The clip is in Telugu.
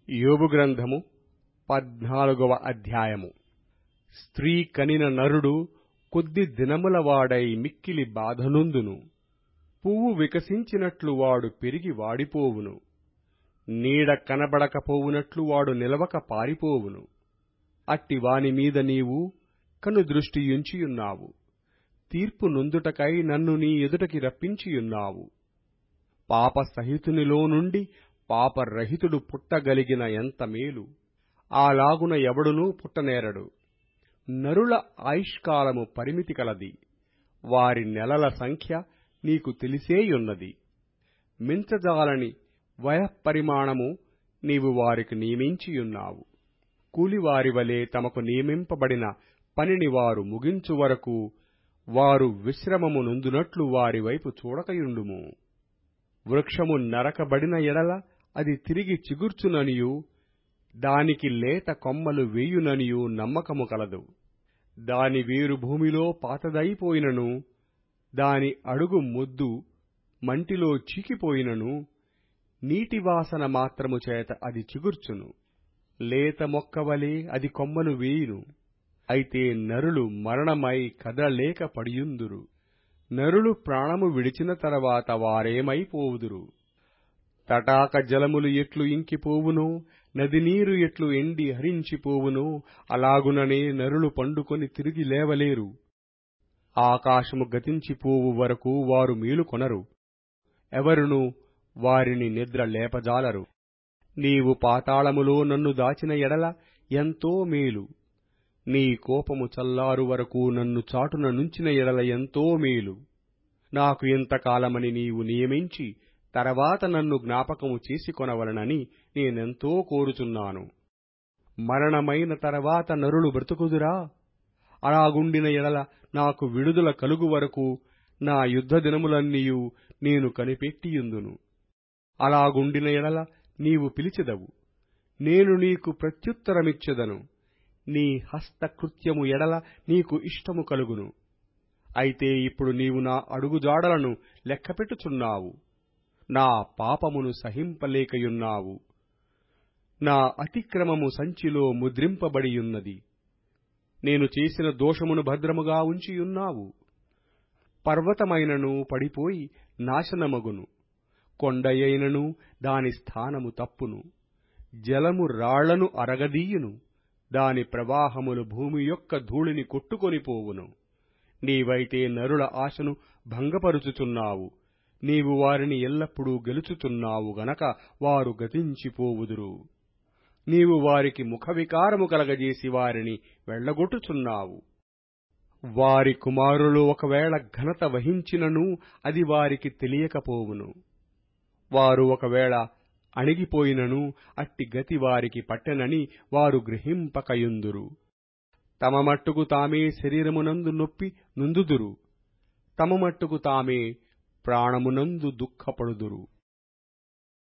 యోబు గ్రంథము పద్నాలుగవ అధ్యాయము స్త్రీ కనిన నరుడు కొద్ది దినముల వాడై మిక్కిలి బాధనొందును పువ్వు వికసించినట్లు వాడు పెరిగి వాడిపోవును నీడ కనబడకపోవునట్లు వాడు నిలవక పారిపోవును అట్టి వాని మీద నీవు కనుదృష్టియుంచియున్నావు తీర్పు నొందుటకై నన్ను నీ ఎదుటకి రప్పించియున్నావు పాపసహితునిలో నుండి పాపరహితుడు పుట్టగలిగిన ఎంత మేలు అలాగున ఎవడునూ పుట్టనేరడు నరుల ఆయుష్కాలము పరిమితి కలది వారి నెలల సంఖ్య నీకు తెలిసేయున్నది మించజాలని వయఃపరిమాణము నీవు వారికి నియమించియున్నావు కూలివారి వలె తమకు నియమింపబడిన పనిని వారు ముగించు వరకు వారు విశ్రమము నొందునట్లు వారి వైపు చూడకయుండుము వృక్షము నరకబడిన ఎడల అది తిరిగి చిగుర్చుననియు దానికి లేత కొమ్మలు వేయుననియు నమ్మకము కలదు దాని వేరు భూమిలో పాతదైపోయినను దాని అడుగు మొద్దు మంటిలో చీకిపోయినను నీటి వాసన మాత్రము చేత అది చిగుర్చును లేత మొక్కవలే అది కొమ్మలు వేయును అయితే నరులు మరణమై కదలలేక పడియుందురు నరులు ప్రాణము విడిచిన తర్వాత వారేమైపోవుదురు తటాక జలములు ఎట్లు ఇంకిపోవునో నది నీరు ఎట్లు ఎండి హరించిపోవునో అలాగుననే నరులు పండుకొని తిరిగి లేవలేరు ఆకాశము గతించిపోవు వరకు వారు మేలుకొనరు ఎవరును వారిని నిద్ర లేపజాలరు నీవు పాతాళములో నన్ను దాచిన ఎడల ఎంతో మేలు నీ కోపము చల్లారు వరకు నన్ను చాటున నుంచిన ఎడల ఎంతో మేలు నాకు ఇంతకాలమని నీవు నియమించి తర్వాత నన్ను జ్ఞాపకము చేసుకొనవలనని నేనెంతో కోరుచున్నాను మరణమైన తర్వాత నరులు బ్రతుకుదురా అలాగుండిన ఎడల నాకు విడుదల కలుగు వరకు నా యుద్ధ దినములన్నీయు నేను కనిపెట్టియుందును అలాగుండిన ఎడల నీవు పిలిచెదవు నేను నీకు ప్రత్యుత్తరమిచ్చెదను నీ హస్తకృత్యము ఎడల నీకు ఇష్టము కలుగును అయితే ఇప్పుడు నీవు నా అడుగుజాడలను లెక్కపెట్టుచున్నావు నా పాపమును సహింపలేకయున్నావు నా అతిక్రమము సంచిలో ముద్రింపబడియున్నది నేను చేసిన దోషమును భద్రముగా ఉంచియున్నావు పర్వతమైనను పడిపోయి నాశనమగును కొండయైనను దాని స్థానము తప్పును జలము రాళ్లను అరగదీయును దాని ప్రవాహములు భూమి యొక్క ధూళిని కొట్టుకొనిపోవును నీవైతే నరుల ఆశను భంగపరుచుచున్నావు నీవు వారిని ఎల్లప్పుడూ గెలుచుచున్నావు గనక వారు గతించిపోవుదురు నీవు వారికి ముఖవికారము కలగజేసి వారిని వెళ్లగొట్టుచున్నావు వారి కుమారులు ఒకవేళ ఘనత వహించినను అది వారికి తెలియకపోవును వారు ఒకవేళ అణిగిపోయినను అట్టి గతి వారికి పట్టెనని వారు గ్రహింపకయుందురు తమ మట్టుకు తామే శరీరమునందు నొప్పి నుందుదురు తమ మట్టుకు తామే ప్రాణమునందు దుఃఖపడుదురు